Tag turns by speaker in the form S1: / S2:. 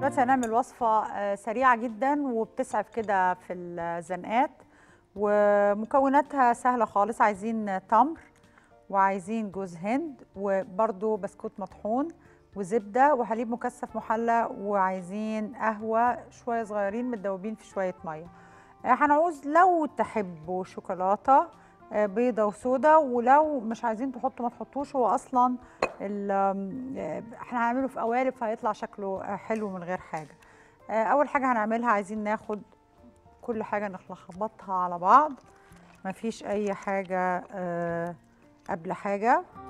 S1: دلوقتي هنعمل وصفة آه، سريعة جدا وبتسعف كده في الزنقات ومكوناتها سهلة خالص عايزين تمر وعايزين جوز هند وبرده بسكوت مطحون وزبدة وحليب مكثف محلى وعايزين قهوة شوية صغيرين متدوبين في شوية مية آه، هنعوز لو تحبوا شوكولاتة آه، بيضة وسودا ولو مش عايزين تحطوا ما تحطوش هو أصلا ال- آم، آه، احنا هنعمله في قوالب فهيطلع شكله آه، حلو من غير حاجة آه، أول حاجة هنعملها عايزين ناخد كل حاجة نخبطها على بعض مفيش أي حاجة آه، قبل حاجة